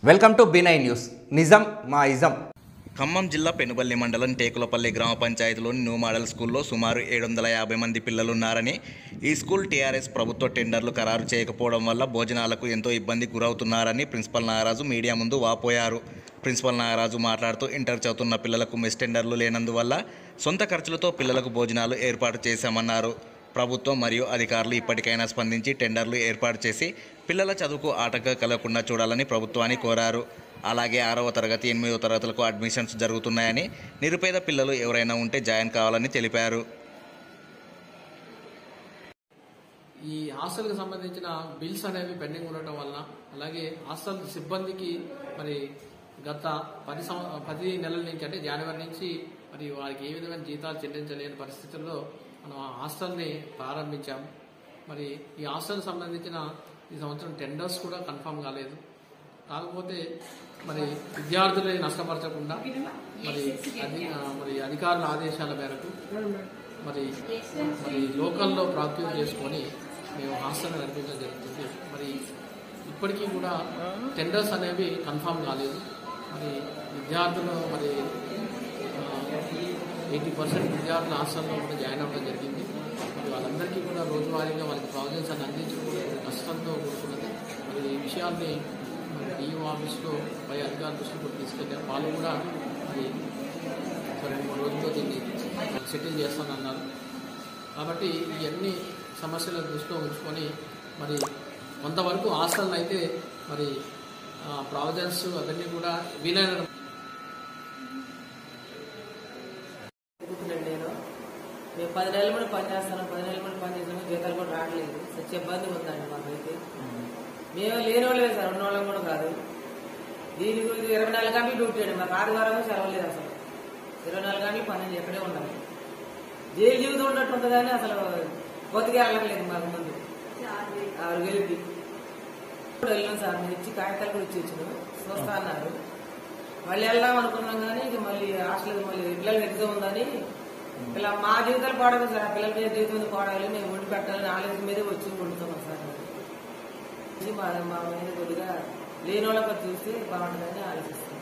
welcome to బీనై news నిజం మా ism Khammam జిల్లా పెనుబల్లి మండలం టేకులపల్లి గ్రామ పంచాయతీలోని న్యూ మోడల్ స్కూల్లో సుమారు ఏడు వందల యాభై మంది పిల్లలున్నారని ఈ స్కూల్ టీఆర్ఎస్ ప్రభుత్వ టెండర్లు ఖరారు చేయకపోవడం వల్ల భోజనాలకు ఎంతో ఇబ్బంది గురవుతున్నారని ప్రిన్సిపల్ నాగరాజు మీడియా ముందు వాపోయారు ప్రిన్సిపల్ నాగరాజు మాట్లాడుతూ ఇంటర్ చదువుతున్న పిల్లలకు మెస్ టెండర్లు లేనందువల్ల సొంత ఖర్చులతో పిల్లలకు భోజనాలు ఏర్పాటు చేశామన్నారు ప్రభుత్వం మరియు అధికారులు ఇప్పటికైనా స్పందించి టెండర్లు ఏర్పాటు చేసి పిల్లల చదువుకు ఆటంకం కలగకుండా చూడాలని ప్రభుత్వాన్ని కోరారు అలాగే ఆరవ తరగతి ఎనిమిదవ తరగతులకు అడ్మిషన్స్ జరుగుతున్నాయని నిరుపేద పిల్లలు ఎవరైనా ఉంటే జాయిన్ కావాలని తెలిపారు ఈ హాస్టల్కి సంబంధించిన బిల్స్ అనేవి పెండింగ్ ఉండటం వలన అలాగే హాస్టల్ సిబ్బందికి మరి గత పది సంవ పది నెలల నుంచి అంటే జనవరి నుంచి మరి వారికి ఏ విధమైన జీతాలు చెల్లించలేని పరిస్థితుల్లో మనం ఆ హాస్టల్ని ప్రారంభించాం మరి ఈ హాస్టల్కి సంబంధించిన ఈ సంవత్సరం టెండర్స్ కూడా కన్ఫర్మ్ కాలేదు కాకపోతే మరి విద్యార్థులని నష్టపరచకుండా మరి అధి మరి అధికారుల ఆదేశాల మేరకు మరి మరి లోకల్లో ప్రాక్టీస్ చేసుకొని మేము హాస్టల్ నడిపించడం జరుగుతుంది మరి ఇప్పటికీ కూడా టెండర్స్ అనేవి కన్ఫామ్ కాలేదు మరి విద్యార్థులు మరి ఎయిటీ పర్సెంట్ విద్యార్థులు హాస్టల్లో కూడా జాయిన్ అవ్వడం జరిగింది మరి వాళ్ళందరికీ కూడా రోజువారీగా వాళ్ళకి ప్రావిజన్స్ అని అందించడం కూడా కొంచెం కష్టంతో కూడుకున్నది మరి ఈ విషయాల్ని మరి డిఓ ఆఫీస్లో పై అధికారుల దృష్టికి కూడా తీసుకెళ్ళారు వాళ్ళు కూడా మరి ఒక రెండు మూడు రోజుల్లో దీన్ని సెటిల్ చేస్తానన్నారు కాబట్టి ఇవన్నీ సమస్యలను దృష్టిలో ఉంచుకొని మరి కొంతవరకు హాస్టల్ అయితే మరి ప్రావిజన్స్ అవన్నీ కూడా వీలైన అనుకుంటున్నాను నేను మేము పది నెలల ముందు పని చేస్తాను పది నెలల ముందు పని చేస్తాను జీతాలు కూడా రావట్లేదు సత్య ఇబ్బంది ఉందండి మాకైతే మేము లేని వాళ్ళే సార్ ఉన్న వాళ్ళం కూడా కాదు దీని గురించి ఇరవై నాలుగు గంటలు డ్యూటీ అండి మాకు ఆదివారం సెలవు లేదు అసలు ఇరవై నాలుగు గంటలు పని ఎక్కడే ఉండాలి జైలు జీవితం ఉన్నట్టు ఉంటుంది కానీ అసలు బతికి వెళ్ళలేదు మాకు ముందు ఆరు గెలిపి ఇప్పుడు వెళ్ళాం సార్ మేము ఇచ్చి కాగితాలు కూడా ఇచ్చి ఇచ్చినాం చూస్తా అన్నారు మళ్ళీ వెళ్దాం అనుకున్నాం కానీ ఇక మళ్ళీ హాస్టల్ మళ్ళీ పిల్లలకి ఎగ్జామ్ ఉందని ఇలా మా జీవితాలు పాడదు సార్ పిల్లల మీద జీవితం మీద పాడాలి మేము వండి పెట్టాలని ఆలోచన మీదే వచ్చి వండుతున్నాం సార్ ఇది మా మా మీద కొద్దిగా లేని వాళ్ళకి చూస్తే బాగుంటుందని ఆలోచిస్తున్నాం